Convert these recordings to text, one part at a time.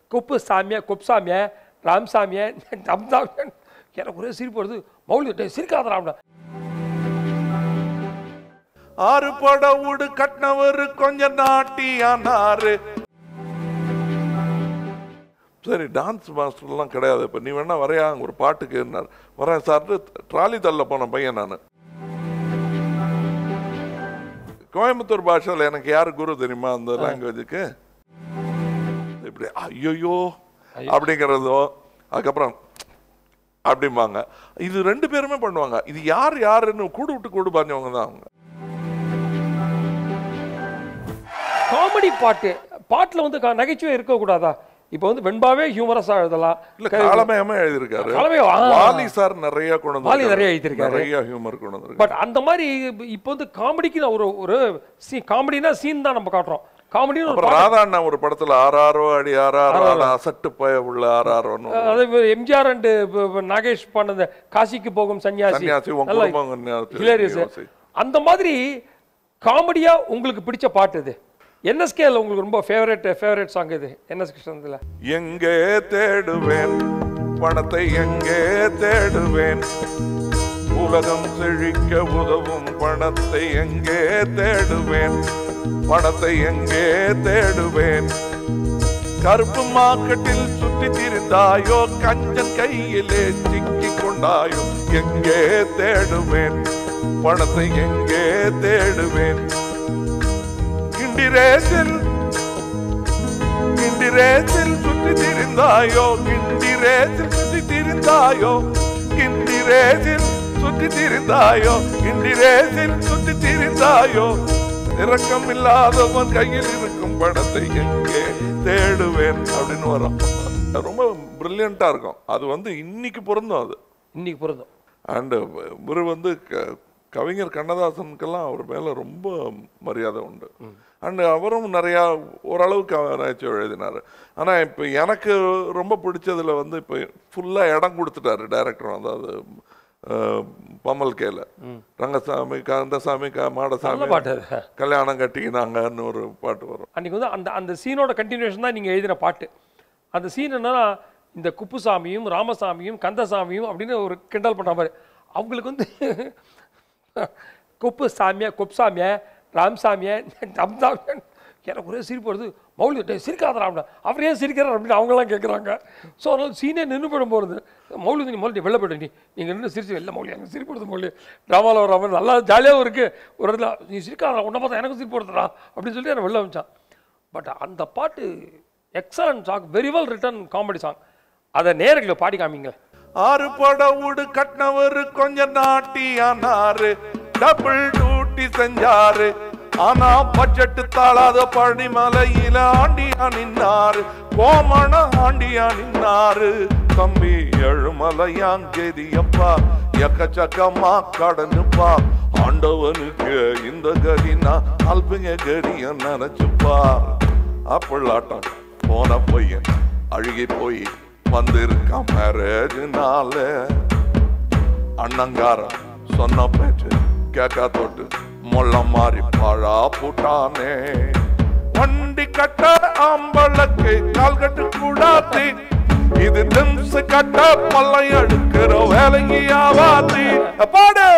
குப்பு சாமியா குப்சாமியா ராம்சாமியா தம்சாமியா எனக்கு ஒரே சிரிப்பு வருது மௌலி டேய் சிரிக்காதடா ஆறு பட வீடு கட்டினவர் கொஞ்சம் நாட்டியானாரு சரி டான்ஸ் மாஸ்டர்லாம் கிடையாது இப்போ நீ வேணா வரையா ஒரு பாட்டுக்கு இருந்தார் வரேன் சார் ட்ராலி தள்ள போன பையன் நான் கோயம்புத்தூர் பாஷையில் எனக்கு யார் குரு தெரியுமா அந்த லாங்குவேஜுக்கு இப்படி ஐயோயோ அப்படிங்கிறதோ அதுக்கப்புறம் அப்படிம்பாங்க இது ரெண்டு பேருமே பண்ணுவாங்க இது யார் யாருன்னு கூடு விட்டு கூடு பாஞ்சவங்க தான் அவங்க காமெடி பாட்டு பாட்டுல வந்து க- நகைச்சுவை இருக்கக்கூடாதா இப்போ வந்து வெண்பாவே ஹியூமரஸா எழுதலாம் இல்ல காலமேயமா எழுதியிருக்காரு காலமே ஆ. வாலி சார் நிறைய கொண்டு வாலி வந்திருக்காரு. நிறைய எழுதியிருக்காரு. நிறைய ஹியூமர் கொண்டு வந்திருக்காரு பட் அந்த மாதிரி இப்போ வந்து காமெடிக்கு நான் ஒரு ஒரு சீ காமெடினா சீன் தான் நம்ம காட்டுறோம் காமெடின்னு ஒரு அப்புறம் ராதா அண்ணா ஒரு படத்துல ஆறாரோ அடி ஆறாரோ ஆனா அசட்டு பய உள்ள ஆறாரோன்னு பா- அது எம்ஜிஆர் அண்ட் நாகேஷ் பண்ணது காசிக்கு போகும் சன்னியாசி சன்னியாசி உன் நல்ல குடும்பம் கன்னியாசி. hilarious. யோசி. அந்த மாதிரி காமெடியா உங்களுக்கு பிடிச்ச பாட்டு இது என்எஸ்கேல உங்களுக்கு ரொம்ப ஃபேவரட் ஃபேவரட் சாங் இது என்எஸ் கிருஷ்ணன்ல எங்கே தேடுவேன் பணத்தை எங்கே தேடுவேன் உலகம் செழிக்க உதவும் பணத்தை எங்கே தேடுவேன் பணத்தை எங்கே தேடுவேன் கருப்பு மார்க்கெட்டில் சுற்றி திரிந்தாயோ கஞ்சன் கையிலே சிக்கி கொண்டாயோ எங்கே தேடுவேன் பணத்தை எங்கே தேடுவேன் கிண்டிரேசில் கிண்டிரேசில் சுற்றி திரிந்தாயோ கிண்டிரேசில் சுற்றி திரிந்தாயோ கிண்டிரேசில் சுற்றி திரிந்தாயோ கிண்டிரேசில் சுற்றி திரிந்தாயோ இரக்கம் இல்லாதவன் கையில் இருக்கும் படத்தை எங்கே தேடுவேன் அப்படின்னு வரும் ரொம்ப பிரில்லியண்டா இருக்கும் அது வந்து இன்னைக்கு பொருந்தும் அது இன்னைக்கு பொருந்தும் அண்டு இவர் வந்து க- கவிஞர் கண்ணதாசனுக்கெல்லாம் அவர் மேல ரொம்ப மரியாதை உண்டு அண்ட் அவரும் நிறையா ஓரளவுக்கு நகைச்சுவை எழுதினார் ஆனா இப்போ எனக்கு ரொம்ப பிடிச்சதுல வந்து இப்போ ஃபுல்லா இடம் கொடுத்துட்டாரு டைரக்டர் அதாவது அஹ், பம்மல் கேல ரங்கசாமி கந்தசாமி க- நல்ல மாடசாமி பாட்டு அது கல்யாணம் கட்டிக்கினாங்கன்னு ஒரு பாட்டு வரும் அன்னைக்கு வந்து அந்த அந்த சீனோட கண்டினியூஷன் தான் நீங்க எழுதின பாட்டு அந்த சீன் என்னன்னா இந்த குப்புசாமியும் ராமசாமியும் கந்தசாமியும் அப்படின்னு ஒரு கிண்டல் பண்ற மாதிரி அவங்களுக்கு வந்து குப்பு சாமியா குப்சாமியா ராம்சாமியா தம்சாமியா எனக்கு ஒரே சிரிப்பு வருது மௌலி டேய் சிரிக்காதடா அப்படின்னா அவர் ஏன் சிரிக்கிறார் அப்படின்னு அவங்களாம் கேட்குறாங்க ஸோ அதனால சீனே நின்று போயிடும் போகிறது மௌலி நீ மௌலி வெளில போய்ட்டு நீ நீங்கள் நின்று சிரிச்சு இல்லை மௌலி எனக்கு சிரிப்பு வருது மௌலி ட்ராமாவில் வர மாதிரி நல்லா ஜாலியாகவும் இருக்குது ஒரு இடத்துல நீ சிரிக்காதடா உன்னை பார்த்தா எனக்கு சிரிப்பு வருதுடா அப்படின்னு சொல்லி என்னை வெளில வச்சான் பட் அந்த பாட்டு excellent song very well written comedy song அதை நேரத்தில் பாடி காமிங்க ஆறு பட வீடு கட்டினவர் கொஞ்சம் நாட்டியானாரு டபுள் டியூட்டி செஞ்சாரு ஆனா பட்ஜெட் தாளாத பழனிமலையில ஆண்டியா நின்னாரு கோமண ஆண்டியா நின்னாரு தம்பி எழுமலையாங்கெதியப்பா எக்கச்சக்கமா கடனுப்பா ஆண்டவனுக்கு இந்த கதினா அல்பங்க கதிய நினைச்சுப்பா அப்பிள்ளாட்டம் போன பையன் அழுகி போய் வந்திருக்கான் மேரேஜ்னால அண்ணங்காரன் சொன்ன பேச்சு கேட்கா தொட்டு முள்ள மாறி பழா புட்டானே வண்டி கட்ட ஆம்பளுக்கு கால் கட்டு கூடாது இது நிம்ச கட்ட பல்லை அடுக்கிற வேலைக்கு ஆவாது பாடு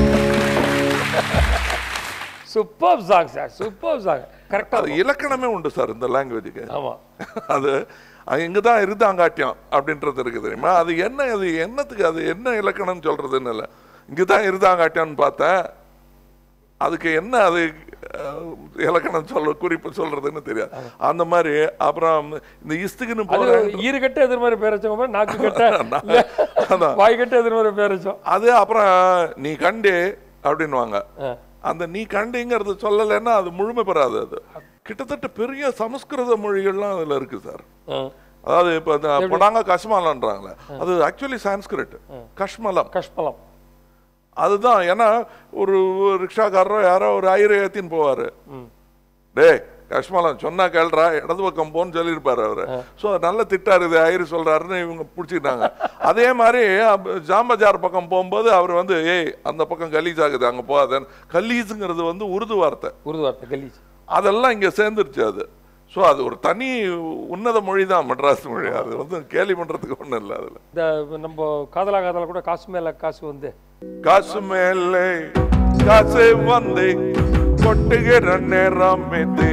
super song sir super song கரெக்டாக அது இலக்கணமே உண்டு சார் இந்த லாங்குவேஜுக்கு ஆமாம் அது இங்கே தான் இருந்தாங்காட்டியம் அப்படின்றது இருக்கு தெரியுமா அது என்ன அது என்னத்துக்கு அது என்ன இலக்கணம்னு சொல்றதுன்னு இல்லை இங்கே தான் இருந்தாங்காட்டியம்னு பார்த்தேன் அதுக்கு என்ன அது அஹ், இலக்கணம் சொல்ல குறிப்பு சொல்றதுன்னு தெரியாது அந்த மாதிரி அப்புறம் இந்த இஸ்துக்குன்னு அது போற ஈரு கட்ட எதிர்மறை பேர் வச்சவங்க மாதிரி நாக்கு கட்ட இல்ல, அதான். வாய் கட்ட எதிர்மறை பேர் வச்சோம் அது அப்புறம் நீ கண்டு அப்படின்வாங்க அந்த நீ கண்டுங்கிறது சொல்லலைன்னா அது முழுமை பெறாது அது கிட்டத்தட்ட பெரிய சமஸ்கிருத மொழிகள்லாம் அதுல இருக்கு சார் அதாவது இப்போ இந்த படாங்க கஷ்மலன்றாங்களே அது ஆக்சுவலி சான்ஸ்கிரிட் கஷ்மலம் கஷ்மலம் அதுதான் ஏன்னா ஒரு ரிக்ஷாக்காரரோ யாரோ ஒரு ஐயரை ஏத்தின்னு போவாரு டேய் கஷ்மலம் சொன்னா கேள்றா இடது பக்கம் போன்னு சொல்லியிருப்பாரு அவரு ஸோ நல்ல திட்டாரு இது ஐயரு சொல்றாருன்னு இவங்க பிடிச்சிக்கிட்டாங்க அதே மாதிரி அப்ப ஜாம்பஜார் பக்கம் போகும்போது அவர் வந்து ஏய் அந்த பக்கம் கலீஸ் ஆகுது அங்க போகாதேன்னு கலீஸுங்கிறது வந்து உருது வார்த்தை உருது வார்த்தை கலீஜ் அதெல்லாம் இங்க சேர்ந்துருச்சு அது ஸோ அது ஒரு தனி உன்னத மொழி தான் மெட்ராஸ் மொழி அது வந்து கேலி பண்றதுக்கு ஒன்றும் இல்லை அதில் இந்த நம்ம காதலா காதலா கூட காசு மேல காசு வந்து காசு மேலே காசு வந்து கொட்டுகிற நேரம் இது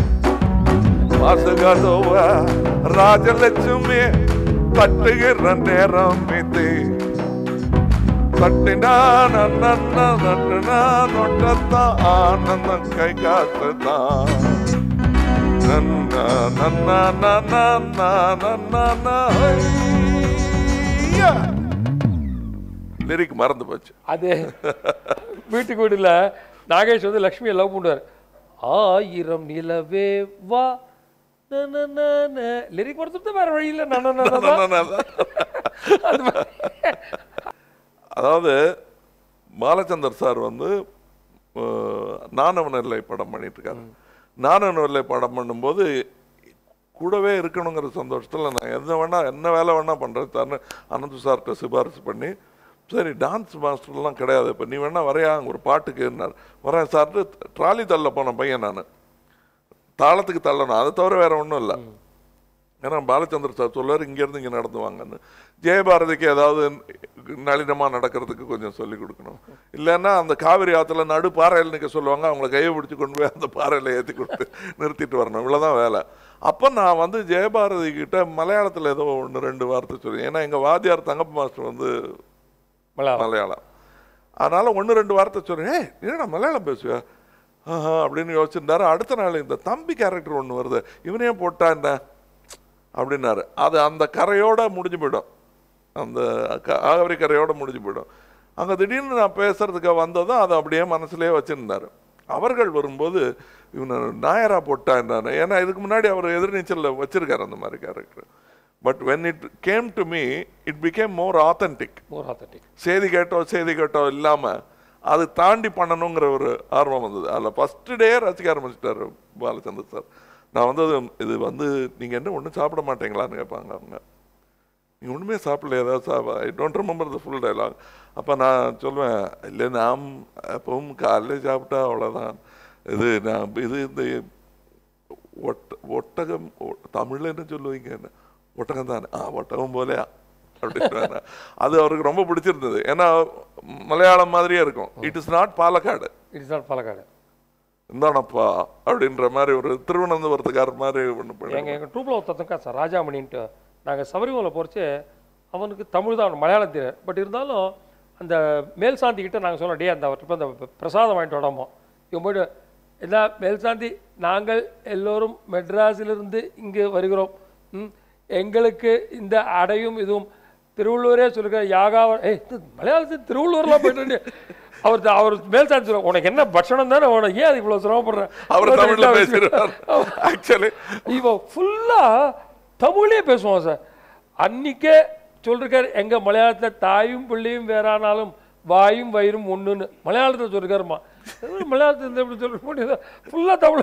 வாசகதோவ ராஜலட்சுமி தட்டுகிற நேரம் இது தட்டினா நன்னா நட்டுனா நொட்டத்தான் ஆனந்தம் கை காசுதான் நன்னா நன்னா நன்னா நன்னா நன்னா ஹையா. லிரிக் மறந்து போச்சு அது வீட்டுக்கு வீடுல நாகேஷ் வந்து லக்ஷ்மியை லவ் பண்ணுவார் ஆயிரம் நிலவே வா லிரிக் மறந்துட்டு வேற வழி இல்லை அது மாதிரி. அதாவது பாலச்சந்தர் சார் வந்து அஹ், நானவன் இல்லை படம் பண்ணிட்டு இருக்காரு நானவன் இல்லை படம் பண்ணும்போது கூடவே இருக்கணுங்கிற சந்தோஷத்தில் நான் எந்த வேணா என்ன வேலை வேணா பண்ணுறேன் சார்னு அனந்து சார்கிட்ட சிபாரிசு பண்ணி சரி டான்ஸ் மாஸ்டர்லாம் கிடையாது இப்போ நீ வேணா வரையா ஒரு பாட்டுக்குன்னார் வரேன் சார்ட்டு ட்ராலி தள்ள போன பையன் நான் தாளத்துக்கு தள்ளணும் அதை தவிர வேற ஒன்றும் இல்லை ஏன்னா பாலச்சந்திர சார் சொல்லுவார் இங்கேருந்து இங்கே நடந்து வாங்கன்னு ஜெயபாரதிக்கு ஏதாவது நளினமாக நடக்கிறதுக்கு கொஞ்சம் சொல்லி கொடுக்கணும் இல்லைன்னா அந்த காவிரி ஆற்றுல நடு பாறையில் நிற்க சொல்லுவாங்க அவங்கள கையை பிடிச்சி கொண்டு போய் அந்த பாறையில் ஏற்றி கொடுத்து நிறுத்திட்டு வரணும் இவ்வளோதான் வேலை அப்போ நான் வந்து ஜெயபாரதி கிட்ட மலையாளத்தில் ஏதோ ஒன்று ரெண்டு வார்த்தை சொல்லி ஏன்னா எங்கள் வாத்தியார் தங்கப்ப மாஸ்டர் வந்து மலையாளம். மலையாளம் அதனால ஒன்று ரெண்டு வார்த்தை சொல்றேன் ஏய் என்னடா மலையாளம் பேசுவியா ஆஹா அப்படின்னு யோசிச்சிருந்தாரு அடுத்த நாள் இந்த தம்பி கேரக்டர் ஒன்று வருது இவனே போட்டா என்ன அப்படின்னாரு அது அந்த கரையோட முடிஞ்சு போயிடும் அந்த க- ஆகவரி கரையோட முடிஞ்சு போயிடும் அங்கே திடீர்னு நான் பேசுறதுக்கு வந்ததும் அதை அப்படியே மனசுலயே வச்சிருந்தாரு அவர்கள் வரும்போது இவனை நாயரா போட்டா என்ன ஏன்னா இதுக்கு முன்னாடி அவர் எதிர்நீச்சலில் வச்சிருக்காரு அந்த மாதிரி character but when it came to me it became more authentic more authentic செய்தி கேட்டோ செய்தி கேட்டோ இல்லாம அது தாண்டி பண்ணணுங்கிற ஒரு ஆர்வம் வந்தது அதில் ஃபர்ஸ்ட் டே ரசிக்க ஆரம்பிச்சிட்டாரு பாலச்சந்தர் சார் நான் வந்து அது- இது வந்து நீங்க என்ன ஒன்றும் சாப்பிட மாட்டீங்களான்னு கேட்பாங்க அவங்க நீங்க ஒண்ணுமே சாப்பிடல ஏதாவது சாப்பிட I don't remember the full dialogue அப்ப நான் சொல்லுவேன் இல்லை நாம் எப்பவும் காலையில் சாப்பிட்டா அவ்வளவுதான் இது நான் இது இந்த ஒட்ட ஒட்டகம் ஒ- தமிழ்ல என்ன சொல்லுவீங்க என்ன ஒட்டகம் தானே ஆ ஒட்டகம் போலயா அப்படின்னு அது அவருக்கு ரொம்ப பிடிச்சிருந்தது ஏன்னா மலையாளம் மாதிரியே இருக்கும் it is not Palakkad it's not Palakkad இந்தானப்பா அப்படின்ற மாதிரி ஒரு திருவனந்தபுரத்துக்காரர் மாதிரி ஒன்று பண்ணி எங்க எங்க ட்ரூப்ல ஒருத்தன் சார் ராஜாமணின்ட்டு நாங்க சபரிமலை போறச்சு அவனுக்கு தமிழ் தான் மலையாளம் தெரியாது பட் இருந்தாலும் அந்த மேல் சாந்தி கிட்ட நாங்க சொன்னோம் டே அந்த அவர்கிட்ட அந்த பிரசாதம் வாங்கிட்டு வராமோ இவன் போயிட்டு என்ன மேல் சாந்தி நாங்கள் எல்லோரும் மெட்ராஸிலிருந்து இங்கு வருகிறோம் ம், எங்களுக்கு இந்த அடையும் இதுவும் திருவள்ளூரே சொல்லுங்க யாகாவ ஏய் இது மலையாளத்தில் திருவள்ளூர்லாம் போயிட்டு அவர் அவர் மேல் சாந்தி சொல்லுவாங்க உனக்கு என்ன பட்சணம் தானே உனக்கு ஏன் அது இவ்வளோ சிரமப்படுறேன் அவர் தமிழ்ல பேசுகிறார் ஆக்சுவலி இவன் ஃபுல்லா தமிழே பேசுவான் சார் அன்னைக்கே சொல்லிருக்காரு எங்க மலையாளத்துல தாயும் பிள்ளையும் வேறானாலும் வாயும் வயிறும் ஒண்ணுன்னு மலையாளத்துல சொல்லிருக்காருமா மலையாளத்துல இருந்து எப்படி சொல்ல முடியாது ஃபுல்லா தமிழ்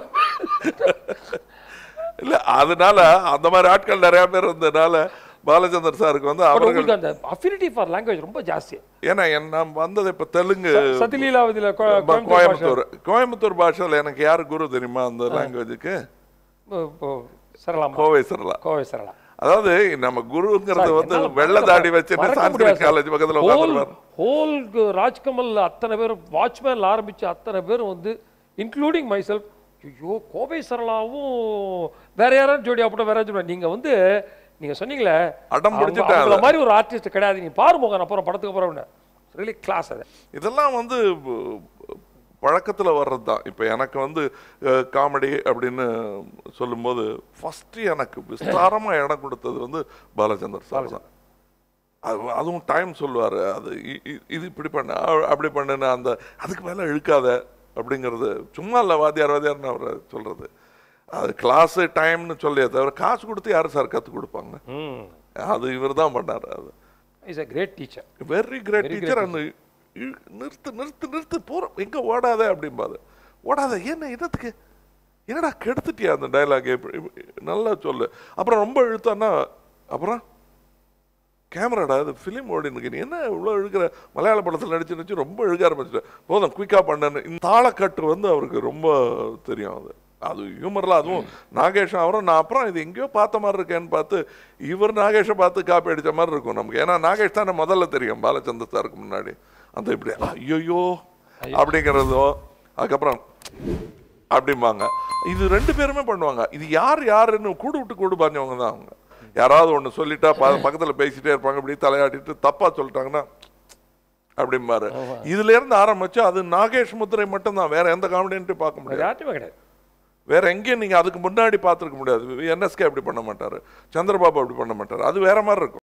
இல்ல அதனால அந்த மாதிரி ஆட்கள் நிறைய பேர் இருந்ததுனால பாலச்சந்தர் சாருக்கு வந்து பட் அவர்கள் உங்களுக்கு அந்த அஃபினிட்டி ஃபார் லாங்குவேஜ் ரொம்ப ஜாஸ்தி ஏன்னா என் நான் வந்தது இப்ப தெலுங்கு சத்திலீலாவதியில கோ- ப- கோயம்புத்தூர் பாஷை. கோயம்புத்தூர் கோயம்புத்தூர் பாஷையில் எனக்கு யார் குரு தெரியுமா அந்த லாங்குவேஜுக்கு இப்போ- இப்போ சரளாமா கோவை சரலா கோவை சரளா அதாவது நம்ம குருங்கிறது சார், வந்து என்னால வெள்ளை மறக்க தாடி வச்சுட்டு மறக்க சான்ஸ்கிரிட் முடியாது காலேஜ் பக்கத்துல சார். உட்காந்துருவார் ஹோல் ஹோல் ராஜ்கமல் அத்தனை பேரும் வாட்ச்மேன்ல ஆரம்பிச்சு அத்தனை பேரும் வந்து இன்க்ளூடிங் மை செல்ஃப் ஐயோ கோவை சரளாவும் வேற யாராவது ஜோடி அப்படி வேற யாராச்சும் நீங்க வந்து நீங்க சொன்னீங்களே அடம் அவங்க- பிடிச்சிட்டாங்க. அவங்கள மாதிரி ஒரு ஆர்டிஸ்ட் கிடையாது நீங்க பாரு மோகன் அப்புறம் படத்துக்கு அப்புறம் ரியலி கிளாஸ் அது இதெல்லாம் வந்து ப- பழக்கத்துல வர்றது தான் இப்போ எனக்கு வந்து காமெடி அப்படின்னு சொல்லும்போது ஃபர்ஸ்ட் எனக்கு விஸ்தாரமா இடம் கொடுத்தது வந்து பாலச்சந்தர் சார் தான் அது அதுவும் டைம் சொல்லுவார் அது இ- இ- இது இப்படி பண்ண அ- அப்படி பண்ணுன்னு அந்த அதுக்கு மேலே இழுக்காத அப்படிங்கிறது சும்மா இல்லை வாத்தியார் வாத்தியார்னு அவர் சொல்றது அது கிளாஸு டைம்னு சொல்லியே தவிர காசு கொடுத்து யார் சார் கற்றுக் கொடுப்பாங்க அது இவர் தான் பண்ணார் அது is a great teacher very great teacher அந்த இ- நிறுத்து நிறுத்து நிறுத்து போகிறோம் எங்கே ஓடாத அப்படிம்பாது ஓடாத என்ன என்னத்துக்கு என்னடா கெடுத்துட்டியா அந்த டைலாக் நல்லா சொல்லு அப்புறம் ரொம்ப இழுத்தான்னா அப்புறம் கேமராடா இது ஃபிலிம் ஓடினுக்கு நீ என்ன இவ்வளோ இழுக்கிற மலையாள படத்தில் நடிச்சு நடிச்சு ரொம்ப இழுக்க ஆரம்பிச்சிட்ட போதும் குயிக்காக பண்ணன்னு இந்த தாளக்கட்டு வந்து அவருக்கு ரொம்ப தெரியும் அது அது ஹியூமர்ல அதுவும் நாகேஷ் அவரும் நான் அப்புறம் இது எங்கேயோ பார்த்த மாதிரி இருக்கேன்னு பார்த்து இவர் நாகேஷை பார்த்து காப்பி அடிச்ச மாதிரி இருக்கும் நமக்கு ஏன்னா நாகேஷ் தானே முதல்ல தெரியும் பாலச்சந்தர் சாருக்கு முன்னாடி அந்த இப்படி ஐயோ அப்படிங்கிறதோ அதுக்கப்புறம் அப்படிம்பாங்க இது ரெண்டு பேருமே பண்ணுவாங்க இது யார் யாருன்னு கூடு விட்டு கூடு பாஞ்சவங்க தான் அவங்க யாராவது ஒன்று சொல்லிட்டா ப- பக்கத்துல பேசிட்டே இருப்பாங்க இப்படி தலையாட்டிட்டு தப்பா சொல்லிட்டாங்கன்னா அப்படிம்பாரு இதுல இருந்து ஆரம்பிச்சு அது நாகேஷ் முத்திரை மட்டும்தான் வேற எந்த காமெடியன்ட்டும் பார்க்க முடியாது யார்ட்டுமே கிடையாது வேற எங்கேயும் நீங்க அதுக்கு முன்னாடி பார்த்துருக்க முடியாது என்எஸ்கே அப்படி பண்ண மாட்டாரு சந்திரபாபு அப்படி பண்ண மாட்டாரு அது வேற மாதிரி இருக்கும்